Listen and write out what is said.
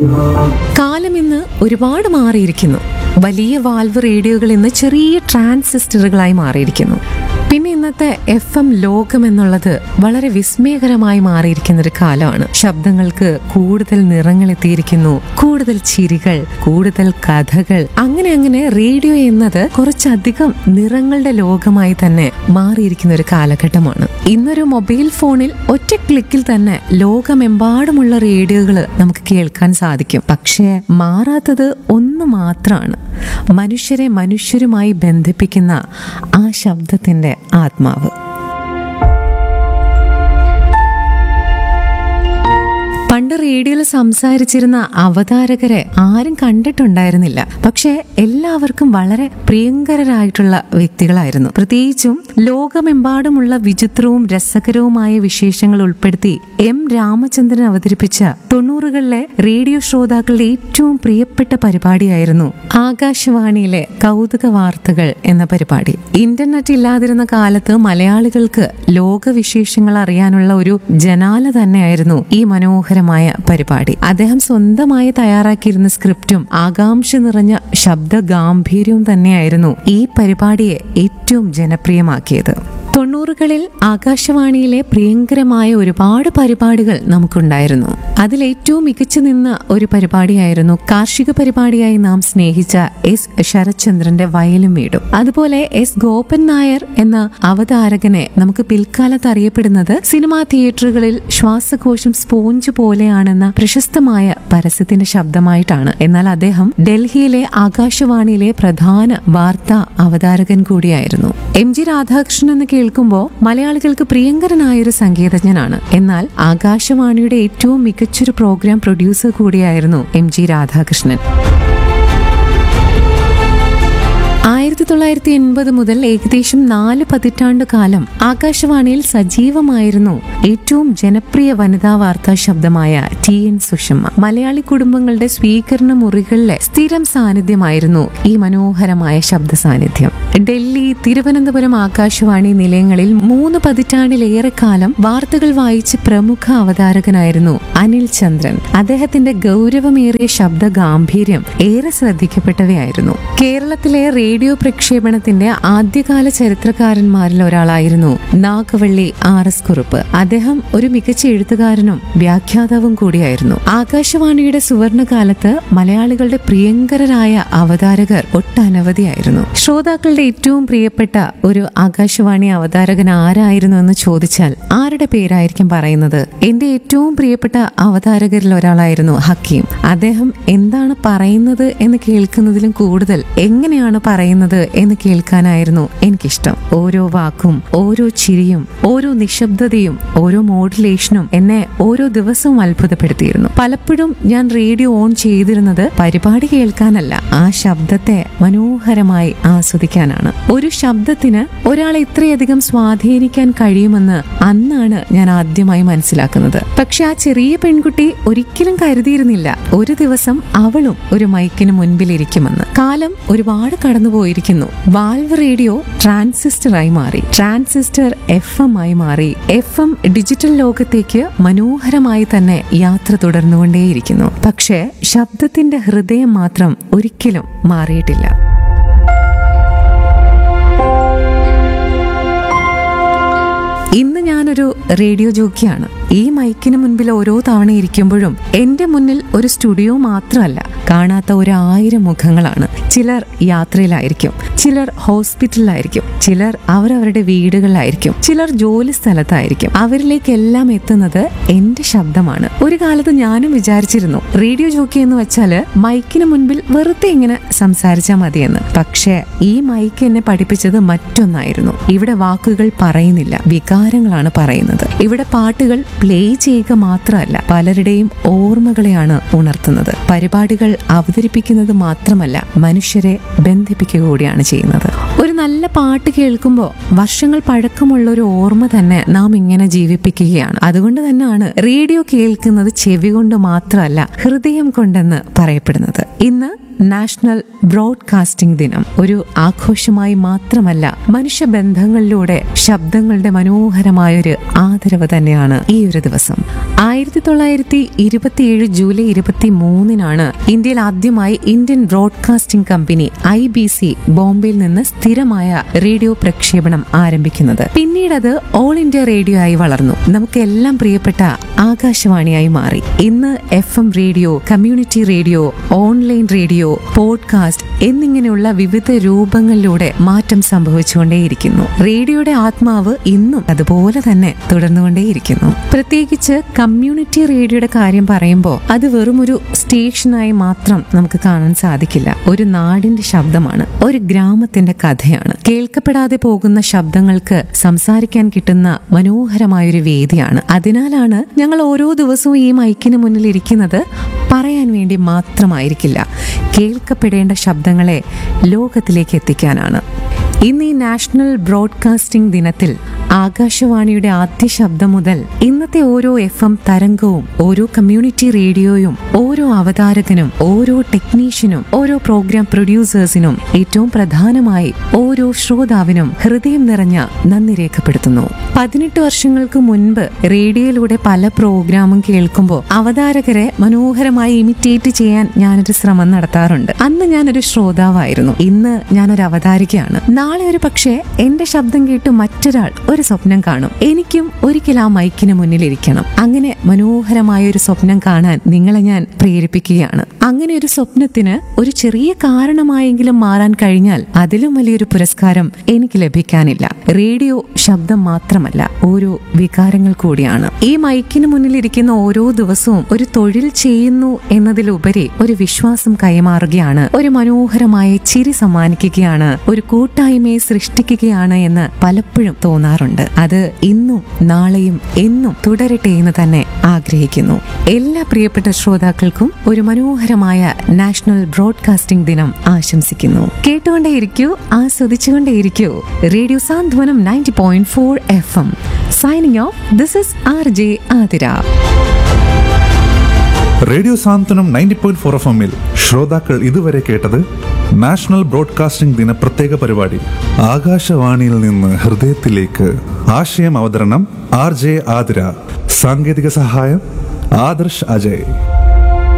കാലം ഇന്ന് ഒരുപാട് മാറിയിരിക്കുന്നു വലിയ വാൽവ് റേഡിയോകൾ ഇന്ന് ചെറിയ ട്രാൻസിസ്റ്ററുകളായി മാറിയിരിക്കുന്നു പിന്നെ ഇന്നത്തെ എഫ് എം ലോകം എന്നുള്ളത് വളരെ വിസ്മയകരമായി മാറിയിരിക്കുന്ന ഒരു കാലമാണ് ശബ്ദങ്ങൾക്ക് കൂടുതൽ നിറങ്ങൾ എത്തിയിരിക്കുന്നു കൂടുതൽ ചിരികൾ കൂടുതൽ കഥകൾ അങ്ങനെ അങ്ങനെ റേഡിയോ എന്നത് കുറച്ചധികം നിറങ്ങളുടെ ലോകമായി തന്നെ മാറിയിരിക്കുന്ന ഒരു കാലഘട്ടമാണ് ഇന്നൊരു മൊബൈൽ ഫോണിൽ ഒറ്റ ക്ലിക്കിൽ തന്നെ ലോകമെമ്പാടുമുള്ള റേഡിയോകൾ നമുക്ക് കേൾക്കാൻ സാധിക്കും പക്ഷേ മാറാത്തത് ഒന്ന് മാത്രമാണ് മനുഷ്യരെ മനുഷ്യരുമായി ബന്ധിപ്പിക്കുന്ന ആ ശബ്ദത്തിന്റെ ആത്മാവ് പണ്ട് റേഡിയോയിൽ സംസാരിച്ചിരുന്ന അവതാരകരെ ആരും കണ്ടിട്ടുണ്ടായിരുന്നില്ല പക്ഷേ എല്ലാവർക്കും വളരെ പ്രിയങ്കരായിട്ടുള്ള വ്യക്തികളായിരുന്നു പ്രത്യേകിച്ചും ലോകമെമ്പാടുമുള്ള വിചിത്രവും രസകരവുമായ വിശേഷങ്ങൾ ഉൾപ്പെടുത്തി എം രാമചന്ദ്രൻ അവതരിപ്പിച്ച തൊണ്ണൂറുകളിലെ റേഡിയോ ശ്രോതാക്കളുടെ ഏറ്റവും പ്രിയപ്പെട്ട പരിപാടിയായിരുന്നു ആകാശവാണിയിലെ കൗതുക വാർത്തകൾ എന്ന പരിപാടി ഇന്റർനെറ്റ് ഇല്ലാതിരുന്ന കാലത്ത് മലയാളികൾക്ക് ലോകവിശേഷങ്ങൾ അറിയാനുള്ള ഒരു ജനാല തന്നെയായിരുന്നു ഈ മനോഹരമായ പരിപാടി അദ്ദേഹം സ്വന്തമായി തയ്യാറാക്കിയിരുന്ന സ്ക്രിപ്റ്റും ആകാംക്ഷ നിറഞ്ഞ ശബ്ദ ഗാംഭീര്യവും തന്നെയായിരുന്നു ഈ പരിപാടിയെ ഏറ്റവും ജനപ്രിയമാക്കിയത് തൊണ്ണൂറുകളിൽ ആകാശവാണിയിലെ പ്രിയങ്കരമായ ഒരുപാട് പരിപാടികൾ നമുക്കുണ്ടായിരുന്നു അതിൽ ഏറ്റവും മികച്ചു നിന്ന ഒരു പരിപാടിയായിരുന്നു കാർഷിക പരിപാടിയായി നാം സ്നേഹിച്ച എസ് ശരത്ചന്ദ്രന്റെ വയലും വീടും അതുപോലെ എസ് ഗോപൻ നായർ എന്ന അവതാരകനെ നമുക്ക് പിൽക്കാലത്ത് അറിയപ്പെടുന്നത് സിനിമാ തിയേറ്ററുകളിൽ ശ്വാസകോശം സ്പോഞ്ച് പോലെയാണെന്ന പ്രശസ്തമായ പരസ്യത്തിന്റെ ശബ്ദമായിട്ടാണ് എന്നാൽ അദ്ദേഹം ഡൽഹിയിലെ ആകാശവാണിയിലെ പ്രധാന വാർത്താ അവതാരകൻ കൂടിയായിരുന്നു എം ജി രാധാകൃഷ്ണൻ എന്ന് കേൾക്കുമ്പോൾ മലയാളികൾക്ക് പ്രിയങ്കരനായ ഒരു സംഗീതജ്ഞനാണ് എന്നാൽ ആകാശവാണിയുടെ ഏറ്റവും മികച്ചൊരു പ്രോഗ്രാം പ്രൊഡ്യൂസർ കൂടിയായിരുന്നു എം ജി രാധാകൃഷ്ണൻ ആയിരത്തി തൊള്ളായിരത്തി എൺപത് മുതൽ ഏകദേശം നാല് പതിറ്റാണ്ട് കാലം ആകാശവാണിയിൽ സജീവമായിരുന്നു ഏറ്റവും ജനപ്രിയ വനിതാ വാർത്താ ശബ്ദമായ ടി എൻ സുഷമ്മ മലയാളി കുടുംബങ്ങളുടെ സ്വീകരണ മുറികളിലെ സ്ഥിരം സാന്നിധ്യമായിരുന്നു ഈ മനോഹരമായ ശബ്ദ സാന്നിധ്യം ഡൽഹി തിരുവനന്തപുരം ആകാശവാണി നിലയങ്ങളിൽ മൂന്ന് പതിറ്റാണ്ടിലേറെ കാലം വാർത്തകൾ വായിച്ച് പ്രമുഖ അവതാരകനായിരുന്നു അനിൽ ചന്ദ്രൻ അദ്ദേഹത്തിന്റെ ഗൗരവമേറിയ ശബ്ദ ഗാംഭീര്യം ഏറെ ശ്രദ്ധിക്കപ്പെട്ടവയായിരുന്നു കേരളത്തിലെ റേഡിയോ പ്രക്ഷേപണത്തിന്റെ ആദ്യകാല ചരിത്രകാരന്മാരിൽ ഒരാളായിരുന്നു നാഗവള്ളി ആർ എസ് കുറുപ്പ് അദ്ദേഹം ഒരു മികച്ച എഴുത്തുകാരനും വ്യാഖ്യാതാവും കൂടിയായിരുന്നു ആകാശവാണിയുടെ സുവർണകാലത്ത് മലയാളികളുടെ പ്രിയങ്കരരായ അവതാരകർ ഒട്ടനവധിയായിരുന്നു ശ്രോതാക്കളുടെ ഏറ്റവും പ്രിയപ്പെട്ട ഒരു ആകാശവാണി അവതാരകൻ ആരായിരുന്നു എന്ന് ചോദിച്ചാൽ ആരുടെ പേരായിരിക്കും പറയുന്നത് എന്റെ ഏറ്റവും പ്രിയപ്പെട്ട അവതാരകരിൽ ഒരാളായിരുന്നു ഹക്കീം അദ്ദേഹം എന്താണ് പറയുന്നത് എന്ന് കേൾക്കുന്നതിലും കൂടുതൽ എങ്ങനെയാണ് പറയുന്നത് എന്ന് കേൾക്കാനായിരുന്നു എനിക്കിഷ്ടം ഓരോ വാക്കും ഓരോ ചിരിയും ഓരോ നിശബ്ദതയും ഓരോ മോഡുലേഷനും എന്നെ ഓരോ ദിവസവും അത്ഭുതപ്പെടുത്തിയിരുന്നു പലപ്പോഴും ഞാൻ റേഡിയോ ഓൺ ചെയ്തിരുന്നത് പരിപാടി കേൾക്കാനല്ല ആ ശബ്ദത്തെ മനോഹരമായി ആസ്വദിക്കാനാണ് ഒരു ശബ്ദത്തിന് ഒരാളെ ഇത്രയധികം സ്വാധീനിക്കാൻ കഴിയുമെന്ന് അന്നാണ് ഞാൻ ആദ്യമായി മനസ്സിലാക്കുന്നത് പക്ഷെ ആ ചെറിയ പെൺകുട്ടി ഒരിക്കലും കരുതിയിരുന്നില്ല ഒരു ദിവസം അവളും ഒരു മൈക്കിന് മുൻപിലിരിക്കുമെന്ന് കാലം ഒരുപാട് കടന്നുപോയിരിക്കുന്നു വാൽവ് റേഡിയോ ട്രാൻസിസ്റ്ററായി മാറി ട്രാൻസിസ്റ്റർ എഫ് എം ആയി മാറി എഫ് എം ഡിജിറ്റൽ ലോകത്തേക്ക് മനോഹരമായി തന്നെ യാത്ര തുടർന്നുകൊണ്ടേയിരിക്കുന്നു പക്ഷേ ശബ്ദത്തിന്റെ ഹൃദയം മാത്രം ഒരിക്കലും മാറിയിട്ടില്ല ഇന്ന് ഞാനൊരു റേഡിയോ ജോക്കിയാണ് ഈ മൈക്കിന് മുൻപിൽ ഓരോ തവണ ഇരിക്കുമ്പോഴും എന്റെ മുന്നിൽ ഒരു സ്റ്റുഡിയോ മാത്രമല്ല കാണാത്ത ഒരു ആയിരം മുഖങ്ങളാണ് ചിലർ യാത്രയിലായിരിക്കും ചിലർ ഹോസ്പിറ്റലിലായിരിക്കും ചിലർ അവരവരുടെ വീടുകളിലായിരിക്കും ചിലർ ജോലി സ്ഥലത്തായിരിക്കും അവരിലേക്കെല്ലാം എത്തുന്നത് എന്റെ ശബ്ദമാണ് ഒരു കാലത്ത് ഞാനും വിചാരിച്ചിരുന്നു റേഡിയോ ജോക്കി എന്ന് വെച്ചാല് മൈക്കിന് മുൻപിൽ വെറുതെ ഇങ്ങനെ സംസാരിച്ചാൽ മതിയെന്ന് പക്ഷേ ഈ മൈക്ക് എന്നെ പഠിപ്പിച്ചത് മറ്റൊന്നായിരുന്നു ഇവിടെ വാക്കുകൾ പറയുന്നില്ല വികാരങ്ങളാണ് പറയുന്നത് ഇവിടെ പാട്ടുകൾ പ്ലേ ചെയ്യുക മാത്രമല്ല പലരുടെയും ഓർമ്മകളെയാണ് ഉണർത്തുന്നത് പരിപാടികൾ അവതരിപ്പിക്കുന്നത് മാത്രമല്ല മനുഷ്യരെ ബന്ധിപ്പിക്കുക കൂടിയാണ് ചെയ്യുന്നത് ഒരു നല്ല പാട്ട് കേൾക്കുമ്പോൾ വർഷങ്ങൾ പഴക്കമുള്ള ഒരു ഓർമ്മ തന്നെ നാം ഇങ്ങനെ ജീവിപ്പിക്കുകയാണ് അതുകൊണ്ട് തന്നെയാണ് റേഡിയോ കേൾക്കുന്നത് ചെവി കൊണ്ട് മാത്രമല്ല ഹൃദയം കൊണ്ടെന്ന് പറയപ്പെടുന്നത് ഇന്ന് നാഷണൽ ബ്രോഡ്കാസ്റ്റിംഗ് ദിനം ഒരു ആഘോഷമായി മാത്രമല്ല മനുഷ്യബന്ധങ്ങളിലൂടെ ശബ്ദങ്ങളുടെ മനോഹരമായൊരു ആദരവ് തന്നെയാണ് ഈ ഒരു ദിവസം ആയിരത്തി തൊള്ളായിരത്തി ഇരുപത്തിയേഴ് ജൂലൈ ഇരുപത്തി മൂന്നിനാണ് ഇന്ത്യയിൽ ആദ്യമായി Indian broadcasting company I B C ബോംബെയിൽ നിന്ന് സ്ഥിരമായ റേഡിയോ പ്രക്ഷേപണം ആരംഭിക്കുന്നത് പിന്നീട് അത് ഓൾ ഇന്ത്യ റേഡിയോ ആയി വളർന്നു നമുക്കെല്ലാം പ്രിയപ്പെട്ട ആകാശവാണിയായി മാറി ഇന്ന് F M radio community radio online radio podcast എന്നിങ്ങനെയുള്ള വിവിധ രൂപങ്ങളിലൂടെ മാറ്റം സംഭവിച്ചുകൊണ്ടേയിരിക്കുന്നു റേഡിയോയുടെ ആത്മാവ് ഇന്നും അതുപോലെ തന്നെ തുടർന്നുകൊണ്ടേയിരിക്കുന്നു പ്രത്യേകിച്ച് കമ്മ്യൂണിറ്റി റേഡിയോയുടെ കാര്യം പറയുമ്പോൾ അത് വെറും ഒരു സ്റ്റേഷനായി മാത്രം നമുക്ക് കാണാൻ സാധിക്കില്ല ഒരു നാടിന്റെ ശബ്ദമാണ് ഒരു ഗ്രാമത്തിന്റെ കഥയാണ് കേൾക്കപ്പെടാതെ പോകുന്ന ശബ്ദങ്ങൾക്ക് സംസാരിക്കാൻ കിട്ടുന്ന മനോഹരമായൊരു വേദിയാണ് അതിനാലാണ് ഞങ്ങൾ ഓരോ ദിവസവും ഈ മൈക്കിന് മുന്നിൽ ഇരിക്കുന്നത് പറയാൻ വേണ്ടി മാത്രമായിരിക്കില്ല കേൾക്കപ്പെടേണ്ട ശബ്ദങ്ങളെ ലോകത്തിലേക്ക് എത്തിക്കാനാണ് ഇന്ന് ഈ നാഷണൽ ബ്രോഡ്കാസ്റ്റിംഗ് ദിനത്തിൽ ആകാശവാണിയുടെ ആദ്യ ശബ്ദം മുതൽ ഇന്നത്തെ ഓരോ എഫ് എം തരംഗവും ഓരോ കമ്മ്യൂണിറ്റി റേഡിയോയും ഓരോ അവതാരകനും ഓരോ ടെക്നീഷ്യനും ഓരോ പ്രോഗ്രാം പ്രൊഡ്യൂസേഴ്സിനും ഏറ്റവും പ്രധാനമായി ഓരോ ശ്രോതാവിനും ഹൃദയം നിറഞ്ഞ നന്ദി രേഖപ്പെടുത്തുന്നു പതിനെട്ട് വർഷങ്ങൾക്ക് മുൻപ് റേഡിയോയിലൂടെ പല പ്രോഗ്രാമും കേൾക്കുമ്പോൾ അവതാരകരെ മനോഹരമായി ഇമിറ്റേറ്റ് ചെയ്യാൻ ഞാനൊരു ശ്രമം നടത്താറുണ്ട് അന്ന് ഞാനൊരു ശ്രോതാവായിരുന്നു ഇന്ന് ഞാനൊരു അവതാരികയാണ് നാളെ ഒരു പക്ഷേ എന്റെ ശബ്ദം കേട്ട് മറ്റൊരാൾ ഒരു സ്വപ്നം കാണും എനിക്കും ഒരിക്കൽ ആ മൈക്കിന് മുന്നിൽ ഇരിക്കണം അങ്ങനെ മനോഹരമായ ഒരു സ്വപ്നം കാണാൻ നിങ്ങളെ ഞാൻ പ്രേരിപ്പിക്കുകയാണ് അങ്ങനെ ഒരു സ്വപ്നത്തിന് ഒരു ചെറിയ കാരണമായെങ്കിലും മാറാൻ കഴിഞ്ഞാൽ അതിലും വലിയൊരു പുരസ്കാരം എനിക്ക് ലഭിക്കാനില്ല റേഡിയോ ശബ്ദം മാത്രമല്ല ഓരോ വികാരങ്ങൾ കൂടിയാണ് ഈ മൈക്കിന് മുന്നിൽ ഇരിക്കുന്ന ഓരോ ദിവസവും ഒരു തൊഴിൽ ചെയ്യുന്നു എന്നതിലുപരി ഒരു വിശ്വാസം കൈമാറുകയാണ് ഒരു മനോഹരമായ ചിരി സമ്മാനിക്കുകയാണ് ഒരു കൂട്ടായ്മയെ സൃഷ്ടിക്കുകയാണ് എന്ന് പലപ്പോഴും തോന്നാറുണ്ട് അത് ഇന്നും നാളെയും എന്നും തുടരട്ടെ എന്ന് തന്നെ ആഗ്രഹിക്കുന്നു എല്ലാ പ്രിയപ്പെട്ട ശ്രോതാക്കൾക്കും ഒരു മനോഹരമായ നാഷണൽ ബ്രോഡ്കാസ്റ്റിംഗ് ദിനം ആശംസിക്കുന്നു കേട്ടുകൊണ്ടേയിരിക്കൂ ആസ്വദിച്ചുകൊണ്ടേയിരിക്കൂ radio Santhwanam ninety point four F M signing off this is R J Athira radio Santhwanam ninety point four F എമ്മിൽ ശ്രോതാക്കൾ ഇതുവരെ കേട്ടത് നാഷണൽ ബ്രോഡ്കാസ്റ്റിംഗ് ദിന പ്രത്യേക പരിപാടി ആകാശവാണിയിൽ നിന്ന് ഹൃദയത്തിലേക്ക് ആശയം അവതരണം ആർ ജെ ആതിര സാങ്കേതിക സഹായം ആദർശ് അജയ്